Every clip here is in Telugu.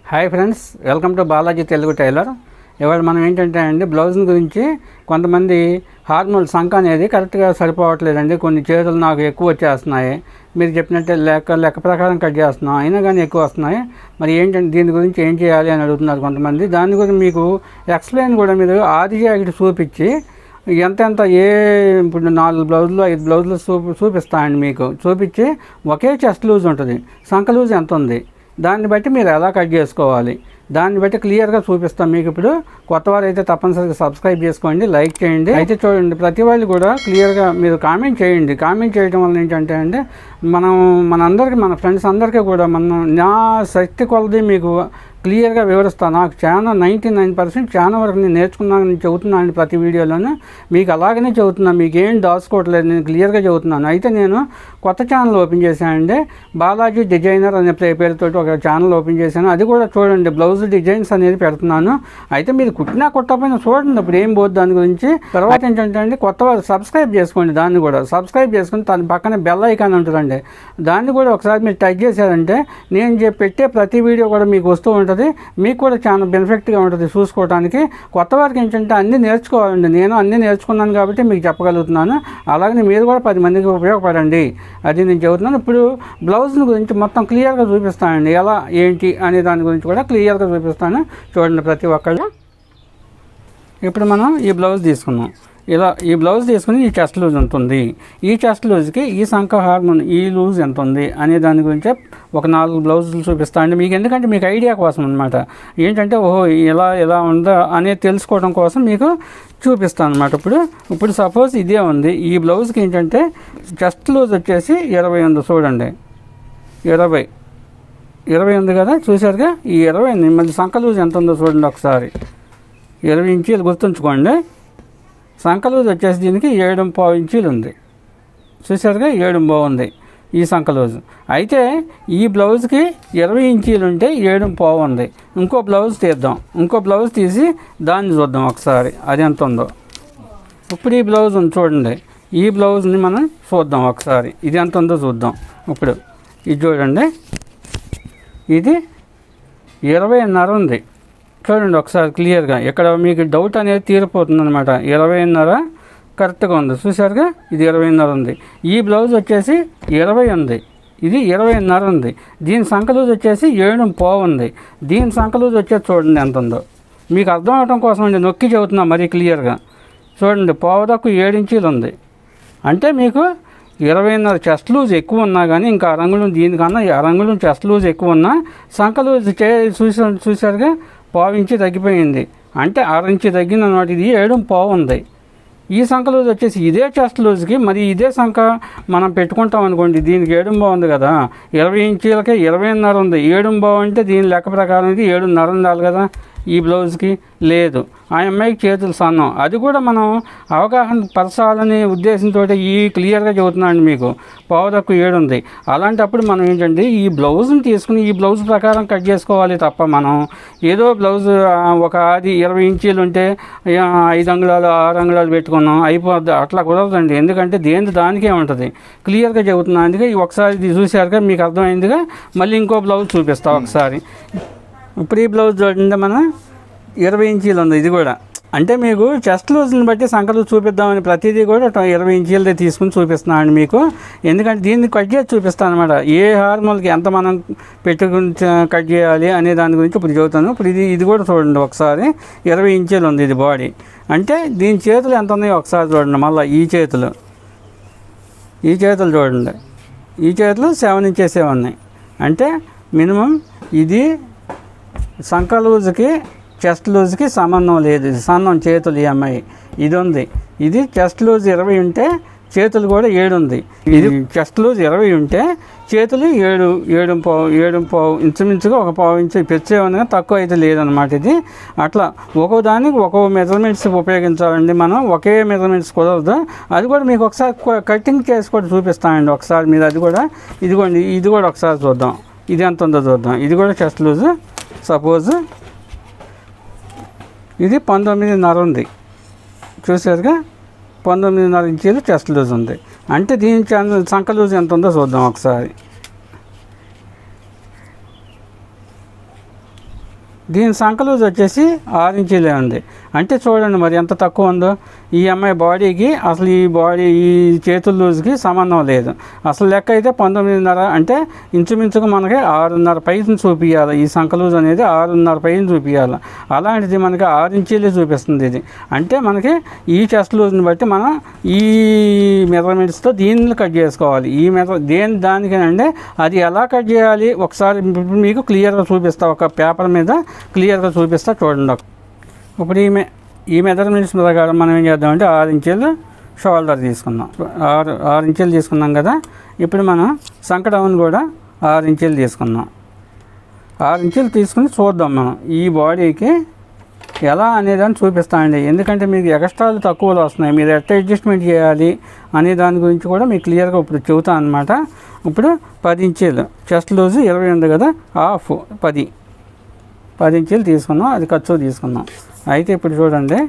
hi friends welcome to Balaji Telugu tailor ఇవాళ మనం ఏంటంటే అండి బ్లౌజ్ గురించి కొంతమంది హార్మోన్ సంఖ అనేది కరెక్ట్గా సరిపోవట్లేదండి కొన్ని చేతులు నాకు ఎక్కువ వచ్చేస్తున్నాయి మీరు చెప్పినట్టే లెక్క లెక్క ప్రకారం కట్ చేస్తున్నాం అయినా కానీ ఎక్కువ వస్తున్నాయి మరి ఏంటంటే దీని గురించి ఏం చేయాలి అని అడుగుతున్నారు కొంతమంది దాని గురించి మీకు ఎక్స్ప్లెయిన్ కూడా మీరు ఆది జాకెట్ చూపించి ఎంత ఎంత ఏ ఇప్పుడు నాలుగు బ్లౌజులు ఐదు బ్లౌజులు చూపి చూపిస్తాయండి మీకు చూపించి ఒకే చెస్ట్ లూజ్ ఉంటుంది సంఖ లూజ్ ఎంత ఉంది దాన్ని బట్టి మీరు ఎలా కట్ చేసుకోవాలి దాన్ని బట్టి క్లియర్గా చూపిస్తాం మీకు ఇప్పుడు కొత్త వారు అయితే తప్పనిసరిగా సబ్స్క్రైబ్ చేసుకోండి లైక్ చేయండి అయితే చూడండి ప్రతి వాళ్ళు కూడా క్లియర్గా మీరు కామెంట్ చేయండి కామెంట్ చేయడం వల్ల ఏంటంటే అంటే మనం మనందరికీ మన ఫ్రెండ్స్ అందరికీ కూడా మనం నా శక్తి కొలది మీకు క్లియర్గా వివరిస్తాను నాకు చాలా నైంటీ నైన్ పర్సెంట్ చాలా వరకు నేను నేర్చుకున్నాను నేను చెబుతున్నాను ప్రతి వీడియోలోనూ మీకు అలాగనే చెబుతున్నాను మీకు ఏం దాచుకోవట్లేదు నేను క్లియర్గా చెబుతున్నాను అయితే నేను కొత్త ఛానల్ ఓపెన్ చేశానండి బాలాజీ డిజైనర్ అనే పే- పేరుతోటి ఒక ఛానల్ ఓపెన్ చేశాను అది కూడా చూడండి బ్లౌజ్ డిజైన్స్ అనేది పెడుతున్నాను అయితే మీరు కుట్టినా కుట్టకపోయినా చూడండి ఇప్పుడు ఏం పోదు దాని గురించి తర్వాత ఏంటంటే అండి కొత్త వాళ్ళు సబ్స్క్రైబ్ చేసుకోండి దాన్ని కూడా సబ్స్క్రైబ్ చేసుకుని దాని పక్కన బెల్ ఐకాన్ ఉంటుందండి దాన్ని కూడా ఒకసారి మీరు టచ్ చేశారంటే నేను చె- పెట్టే ప్రతి వీడియో కూడా మీకు వస్తూ ఉంటుంది మీకు కూడా చాలా బెనిఫిట్గా ఉంటుంది చూసుకోవడానికి కొత్త వారికి ఏంటంటే అన్నీ నేర్చుకోవాలండి నేను అన్నీ నేర్చుకున్నాను కాబట్టి మీకు చెప్పగలుగుతున్నాను అలాగే మీరు కూడా పది మందికి ఉపయోగపడండి అది నేను చెబుతున్నాను ఇప్పుడు బ్లౌజ్ గురించి మొత్తం క్లియర్గా చూపిస్తానండి ఎలా ఏంటి అనే దాని గురించి కూడా క్లియర్గా చూపిస్తాను చూడండి ప్రతి ఒక్కళ్ళు ఇప్పుడు మనం ఈ బ్లౌజ్ తీసుకున్నాం ఇలా ఈ బ్లౌజ్ తీసుకుని ఈ చెస్ట్ లూజ్ ఎంత ఉంది ఈ చెస్ట్ లూజ్కి ఈ సంఖ హార్మోన్ ఈ లూజ్ ఎంత ఉంది అనే దాని గురించి ఒక నాలుగు బ్లౌజులు చూపిస్తాను మీకు ఎందుకంటే మీకు ఐడియా కోసం అనమాట ఏంటంటే ఓహో ఇలా ఎలా ఉందా అనేది తెలుసుకోవడం కోసం మీకు చూపిస్తాను అనమాట ఇప్పుడు ఇప్పుడు సపోజ్ ఇదే ఉంది ఈ బ్లౌజ్కి ఏంటంటే చెస్ట్ లూజ్ వచ్చేసి ఇరవై ఉంది చూడండి ఇరవై ఇరవై ఉంది కదా చూశారుగా ఈ ఇరవై ఉంది మళ్ళీ సంఖ లూజ్ ఎంత ఉందో చూడండి ఒకసారి ఇరవై ఇంచీలు గుర్తుంచుకోండి సంఖ లూజ్ వచ్చేసి దీనికి ఏడు పావు ఇంచీలు ఉంది చూసారుగా ఏడు బాగుంది ఈ సంఖ లూజ్ అయితే ఈ బ్లౌజ్కి ఇరవై ఇంచీలు ఉంటే ఏడు పావు ఉంది ఇంకో బ్లౌజ్ తీద్దాం ఇంకో బ్లౌజ్ తీసి దాన్ని చూద్దాం ఒకసారి అది ఎంత ఉందో ఇప్పుడు ఈ బ్లౌజ్ ఉంది చూడండి ఈ బ్లౌజ్ని మనం చూద్దాం ఒకసారి ఇది ఎంత ఉందో చూద్దాం ఇప్పుడు ఇది చూడండి ఇది ఇరవైన్నర ఉంది చూడండి ఒకసారి క్లియర్గా ఇక్కడ మీకు డౌట్ అనేది తీరిపోతుంది అనమాట ఇరవైన్నర కరెక్ట్గా ఉంది చూసారుగా ఇది ఇరవైన్నర ఉంది ఈ బ్లౌజ్ వచ్చేసి ఇరవై ఉంది ఇది ఇరవైన్నర ఉంది దీని సంకలూజ్ వచ్చేసి ఏడు పోవు ఉంది దీని సంకలూజ్ వచ్చేసి చూడండి ఎంత ఉందో మీకు అర్థం అవడం కోసం అండి నొక్కి చెబుతున్నా మరీ క్లియర్గా చూడండి పావు తక్కువ ఏడు ఇంచీలు ఉంది అంటే మీకు ఇరవైన్నర చెస్ట్ లూజ్ ఎక్కువ ఉన్నా కానీ ఇంకా అరంగుళం దీనికన్నా ఈ అరంగుళం చెస్ట్ లూజ్ ఎక్కువ ఉన్నా సంఖ లూజ్ చే చూసా చూసారుగా పావు ఇంచి తగ్గిపోయింది అంటే అర ఇంచి తగ్గింది అనమాట ఇది ఏడు పావు ఉంది ఈ సంఖ లూజ్ వచ్చేసి ఇదే చెస్ట్ లూజ్కి మరి ఇదే సంఖ మనం పెట్టుకుంటాం అనుకోండి దీనికి ఏడు బాగుంది కదా ఇరవై ఇంచీలకే ఇరవైన్నర ఉంది ఏడు బావు అంటే దీని లెక్క ప్రకారం ఇది ఏడున్నర ఉండాలి కదా ఈ బ్లౌజ్కి లేదు ఆ అమ్మాయికి చేతులు సన్నం అది కూడా మనం అవగాహన పరచాలనే ఉద్దేశంతో ఈ క్లియర్గా చెబుతున్నాను మీకు పావు తక్కువ ఏడు ఉంది అలాంటప్పుడు మనం ఏంటంటే ఈ బ్లౌజ్ని తీసుకుని ఈ బ్లౌజ్ ప్రకారం కట్ చేసుకోవాలి తప్ప మనం ఏదో బ్లౌజ్ ఆ, ఒక అది ఇరవై ఇంచీలు ఉంటే ఆ, ఐదు అంగుళాలు ఆరు అంగుళాలు పెట్టుకున్నాం అయిపోద్ది అట్లా కుదరదండి ఎందుకంటే దేని దానికే ఉంటుంది క్లియర్గా చెబుతున్నాను అందుకే ఈ ఒకసారి ఇది చూశారుగా మీకు అర్థమైందిగా మళ్ళీ ఇంకో బ్లౌజ్ చూపిస్తా ఒకసారి ఇప్పుడు ఈ బ్లౌజ్ చూడండి మనం ఇరవై ఇంచీలు ఉంది ఇది కూడా అంటే మీకు చెస్ట్ లూజ్ని బట్టి సంకలు చూపిద్దామని ప్రతిదీ కూడా ఒక ఇరవై ఇంచీలదే తీసుకుని చూపిస్తున్నాను మీకు ఎందుకంటే దీన్ని కట్ చేసి చూపిస్తాను అనమాట ఏ హార్మోన్కి ఎంత మనం పెట్టుకుని చ- కట్ చేయాలి అనే దాని గురించి ఇప్పుడు చెబుతాను ఇప్పుడు ఇది ఇది కూడా చూడండి ఒకసారి ఇరవై ఇంచీలు ఉంది ఇది బాడీ అంటే దీని చేతులు ఎంత ఉన్నాయో ఒకసారి చూడండి మళ్ళీ ఈ చేతులు ఈ చేతులు చూడండి ఈ చేతులు సెవెన్ ఇంచెసే ఉన్నాయి అంటే మినిమం ఇది సంఖ లూజ్కి చెస్ట్ లూజ్కి సంబంధం లేదు ఇది సన్నం చేతులు ఈ అమ్మాయి ఇది ఉంది ఇది చెస్ట్ లూజ్ ఇరవై ఉంటే చేతులు కూడా ఏడు ఉంది ఇది చెస్ట్ లూజ్ ఇరవై ఉంటే చేతులు ఏడు ఏడు పావు ఏడు పావు ఇంచుమించుగా ఒక పావు ఇంచు పెంచేవనగా తక్కువ అయితే లేదనమాట ఇది అట్లా ఒక్కో దానికి ఒక్కో మెజర్మెంట్స్ ఉపయోగించాలండి మనం ఒకే మెజర్మెంట్స్ కుదరదు అది కూడా మీకు ఒకసారి కొ- కటింగ్ చేసి కూడా చూపిస్తానండి ఒకసారి మీరు అది కూడా ఇదిగోండి ఇది కూడా ఒకసారి చూద్దాం ఇది ఎంత ఉందో చూద్దాం ఇది కూడా చెస్ట్ లూజ్ సపోజ్ ఇది పంతొమ్మిదిన్నర ఉంది చూసారుగా పంతొమ్మిదిన్నర ఇంచీలు చెస్ట్ లూజ్ ఉంది అంటే దీని చ- సంఖ లూజ్ ఎంత ఉందో చూద్దాం ఒకసారి దీని సంకలూజ్ వచ్చేసి ఆరు ఇంచీలే ఉంది అంటే చూడండి మరి ఎంత తక్కువ ఉందో ఈ అమ్మాయి బాడీకి అసలు ఈ బాడీ ఈ చేతుల లూజ్కి సంబంధం లేదు అసలు లెక్క అయితే పంతొమ్మిదిన్నర అంటే ఇంచుమించుగా మనకి ఆరున్నర పైన చూపించాలి ఈ సంకలూజ్ అనేది ఆరున్నర పైన చూపించాలి అలాంటిది మనకి ఆరు ఇంచీలే చూపిస్తుంది ఇది అంటే మనకి ఈ చెస్ట్ లూజ్ని బట్టి మనం ఈ మెజర్మెంట్స్తో దీన్ని కట్ చేసుకోవాలి ఈ మెజర్ దేని దానికేనంటే అది ఎలా కట్ చేయాలి ఒకసారి ఇప్పుడు మీకు క్లియర్గా చూపిస్తా ఒక పేపర్ మీద క్లియర్గా చూపిస్తా చూడండి ఒక- ఇప్పుడు ఈ మె ఈ మెజర్మెంట్స్ ప్రకారం మనం ఏం చేద్దామంటే ఆరు ఇంచీలు షోల్డర్ తీసుకుందాం ఆరు ఆరు ఇంచీలు తీసుకున్నాం కదా ఇప్పుడు మనం సంకటౌన్ కూడా ఆరు ఇంచీలు తీసుకుందాం ఆరు ఇంచులు తీసుకుని చూద్దాం మనం ఈ బాడీకి ఎలా అనేదాన్ని చూపిస్తానండి ఎందుకంటే మీకు ఎక్స్ట్రాలు తక్కువలో వస్తున్నాయి మీరు ఎట్లా అడ్జస్ట్మెంట్ చేయాలి అనే దాని గురించి కూడా మీకు క్లియర్గా ఇప్పుడు చెబుతాను అనమాట ఇప్పుడు పది ఇంచీలు చెస్ట్ లూజ్ ఇరవై ఉంది కదా హాఫ్ పది పది ఇంచీలు తీసుకున్నాం అది ఖర్చు తీసుకున్నాం అయితే ఇప్పుడు చూడండి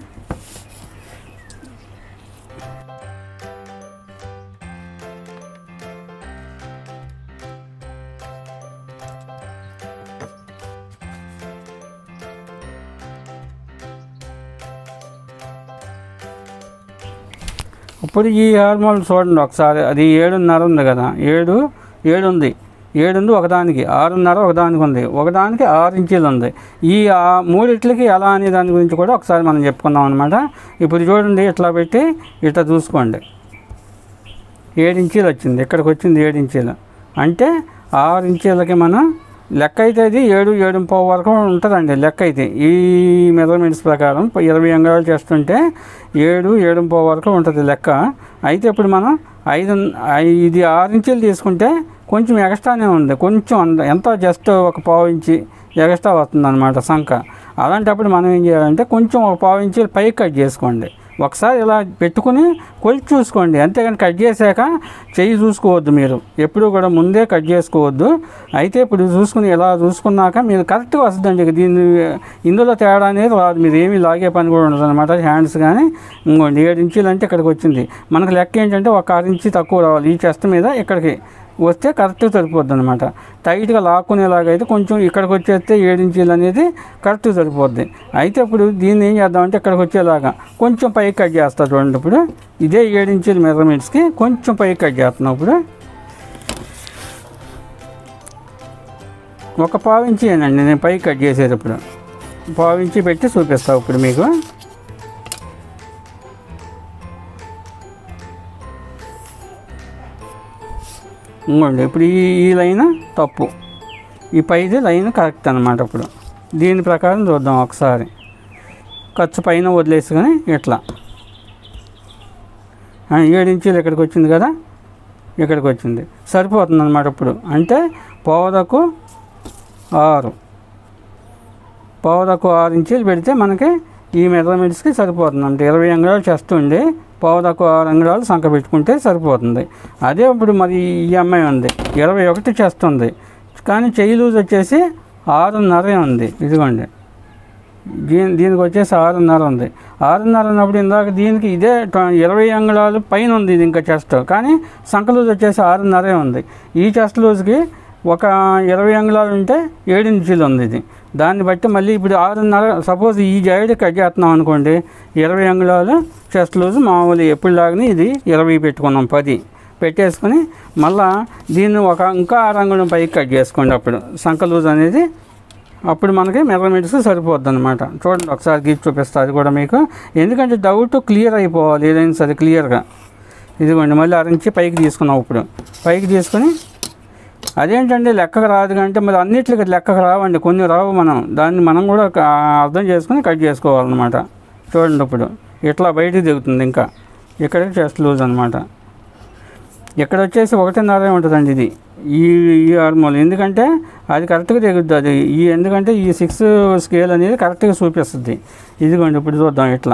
ఇప్పుడు ఈ హార్మోన్ చూడండి ఒకసారి అది ఏడున్నర ఉంది కదా ఏడు ఏడు ఉంది ఏడు ఉంది ఒకదానికి ఆరున్నర ఒకదానికి ఉంది ఒకదానికి ఆరు ఇంచీలు ఉంది ఈ ఆ మూడిట్లకి ఎలా అనే దాని గురించి కూడా ఒకసారి మనం చెప్పుకుందాం అనమాట ఇప్పుడు చూడండి ఇట్లా పెట్టి ఇట్లా చూసుకోండి ఏడు ఇంచీలు వచ్చింది ఇక్కడికి వచ్చింది ఏడు ఇంచీలు అంటే ఆరు ఇంచీలకి మనం లెక్క అయితే ఇది ఏడు ఏడు పావు వరకు ఉంటుందండి లెక్క అయితే ఈ మెజర్మెంట్స్ ప్రకారం ఇరవై అంగాలు చేస్తుంటే ఏడు ఏడు పావు వరకు ఉంటుంది లెక్క అయితే ఇప్పుడు మనం ఐదు ఐ- ఇది ఆరు ఇంచీలు తీసుకుంటే కొంచెం ఎక్స్ట్రానే ఉంది కొంచెం అంద- ఎంతో జస్ట్ ఒక పావు ఇంచి ఎక్స్ట్రా వస్తుంది అనమాట సంఖ అలాంటప్పుడు మనం ఏం చేయాలంటే కొంచెం ఒక పావు ఇంచి పైకి కట్ చేసుకోండి ఒకసారి ఇలా పెట్టుకుని కొలిచి చూసుకోండి అంతేగాని కట్ చేశాక చెయ్యి చూసుకోవద్దు మీరు ఎప్పుడు కూడా ముందే కట్ చేసుకోవద్దు అయితే ఇప్పుడు చూసుకుని ఇలా చూసుకున్నాక మీరు కరెక్ట్గా వస్తుందండి ఇక దీన్ని ఇందులో తేడా అనేది రాదు మీరు ఏమీ లాగే పని కూడా ఉండదు అనమాట హ్యాండ్స్ కానీ ఇంకోండి ఏడు ఇంచీలు అంటే ఇక్కడికి వచ్చింది మనకు లెక్క ఏంటంటే ఒక ఆరు ఇంచి తక్కువ రావాలి ఈ చెస్ట్ మీద ఇక్కడికి వస్తే కరెక్ట్గా సరిపోద్ది అనమాట టైట్గా లాక్కునేలాగైతే కొంచెం ఇక్కడికి వచ్చేస్తే ఏడు ఇంచీలు అనేది కరెక్ట్గా సరిపోద్ది అయితే ఇప్పుడు దీన్ని ఏం చేద్దామంటే ఇక్కడికి వచ్చేలాగా కొంచెం పైకి కట్ చేస్తా చూడండి ఇప్పుడు ఇదే ఏడు ఇంచీల మెజర్మెంట్స్కి కొంచెం పైకి కట్ చేస్తున్నాం ఇప్పుడు ఒక పావు ఇంచి అండి నేను పైకి కట్ చేసేది ఇప్పుడు పావు ఇంచి పెట్టి చూపిస్తాను ఇప్పుడు మీకు ఇంకోండి ఇప్పుడు ఈ ఈ లైన్ తప్పు ఈ పైది లైన్ కరెక్ట్ అనమాట ఇప్పుడు దీని ప్రకారం చూద్దాం ఒకసారి ఖర్చు పైన వదిలేసుకొని ఇట్లా ఆ, ఏడు ఇంచీలు ఇక్కడికి వచ్చింది కదా ఇక్కడికి వచ్చింది సరిపోతుంది అనమాట ఇప్పుడు అంటే పోవదకు ఆరు పావుదకు ఆరు ఇంచీలు పెడితే మనకి ఈ మెజర్మెంట్స్కి సరిపోతుంది అంటే ఇరవై అంగుళాలు చెస్ట్ ఉండి పావుదకు ఆరు అంగుళాలు సంఖ పెట్టుకుంటే సరిపోతుంది అదే ఇప్పుడు మరి ఈ అమ్మాయి ఉంది ఇరవై ఒకటి చెస్ట్ ఉంది కానీ చెయ్యి లూజ్ వచ్చేసి ఆరున్నర ఉంది ఇదిగోండి దీని దీనికి వచ్చేసి ఆరున్నర ఉంది ఆరున్నర ఉన్నప్పుడు ఇందాక దీనికి ఇదే ట్వ- ఇరవై అంగుళాలు పైన ఉంది ఇది ఇంకా చెస్ట్ కానీ సంఖ లూజ్ వచ్చేసి ఆరున్నరే ఉంది ఈ చెస్ట్ లూజ్కి ఒక ఇరవై అంగుళాలు ఉంటే ఏడు ఇంచులు ఉంది ఇది దాన్ని బట్టి మళ్ళీ ఇప్పుడు ఆరున్నర సపోజ్ ఈ జైడ్ కట్ చేస్తున్నాం అనుకోండి ఇరవై అంగుళాలు చెస్ట్ లూజ్ మామూలు ఎప్పుడులాగానే ఇది ఇరవై పెట్టుకున్నాం పది పెట్టేసుకొని మళ్ళా దీన్ని ఒక ఇంకా ఆరు అంగుళం పైకి కట్ చేసుకోండి అప్పుడు సంఖ లూజ్ అనేది అప్పుడు మనకి మెజర్మెంట్స్ సరిపోద్ది అనమాట చూడండి ఒకసారి గీసి చూపిస్తా అది కూడా మీకు ఎందుకంటే డౌట్ క్లియర్ అయిపోవాలి ఏదైనా సరే క్లియర్గా ఇదిగోండి మళ్ళీ అరించి పైకి తీసుకున్నాం ఇప్పుడు పైకి తీసుకొని అదేంటండి లెక్కకు రాదు అంటే మరి అన్నిటికి లెక్కకు రావండి కొన్ని రావు మనం దాన్ని మనం కూడా క- అర్థం చేసుకుని కట్ చేసుకోవాలన్నమాట చూడండి ఇప్పుడు ఇట్లా బయటికి దిగుతుంది ఇంకా ఇక్కడికి చెస్ట్ లూజ్ అనమాట ఇక్కడ వచ్చేసి ఒకటిన్నర ఉంటుందండి ఇది ఈ ఈ హార్మోన్ ఎందుకంటే అది కరెక్ట్గా దిగుద్ది అది ఈ ఎందుకంటే ఈ సిక్స్ స్కేల్ అనేది కరెక్ట్గా చూపిస్తుంది ఇదిగోండి ఇప్పుడు చూద్దాం ఇట్లా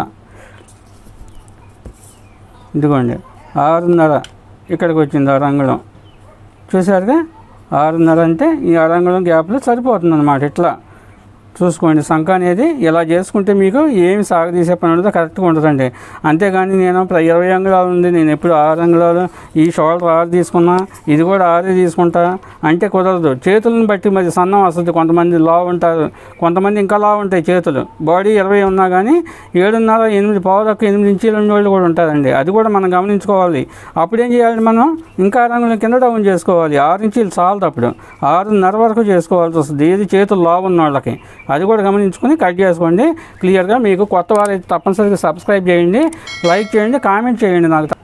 ఇదిగోండి ఆరున్నర ఇక్కడికి వచ్చింది ఆరు అంగుళం చూసారుగా ఆరున్నర అంటే ఈ ఆరు అంగుళం గ్యాప్లో సరిపోతుంది అనమాట ఇట్లా చూసుకోండి సంఖ అనేది ఇలా చేసుకుంటే మీకు ఏమి సాగదీసే పని ఉండదు కరెక్ట్గా ఉంటుందండి అంతేగాని నేను ప్ర- ఇరవై అంగుళాలు ఉంది నేను ఎప్పుడు ఆరు అంగుళాలు ఈ షోల్డర్ ఆరు తీసుకున్నా ఇది కూడా ఆరే తీసుకుంటా అంటే కుదరదు చేతులను బట్టి మరి సన్నం వస్తుంది కొంతమంది లావు ఉంటారు కొంతమంది ఇంకా లావు ఉంటాయి చేతులు బాడీ ఇరవై ఉన్నా కానీ ఏడున్నర ఎనిమిది పావులకు ఎనిమిది ఇంచీలు ఉన్న వాళ్ళు కూడా ఉంటారండి అది కూడా మనం గమనించుకోవాలి అప్పుడు ఏం చేయాలి మనం ఇంకా రంగుల కింద డౌన్ చేసుకోవాలి ఆరు ఇంచీలు చాలదు అప్పుడు ఆరున్నర వరకు చేసుకోవాల్సి వస్తుంది ఏది చేతులు లావు ఉన్న వాళ్ళకి అది కూడా గమనించుకొని కట్ చేసుకోండి క్లియర్గా మీకు కొత్త వారైతే తప్పనిసరిగా సబ్స్క్రైబ్ చేయండి లైక్ చేయండి కామెంట్ చేయండి నాకు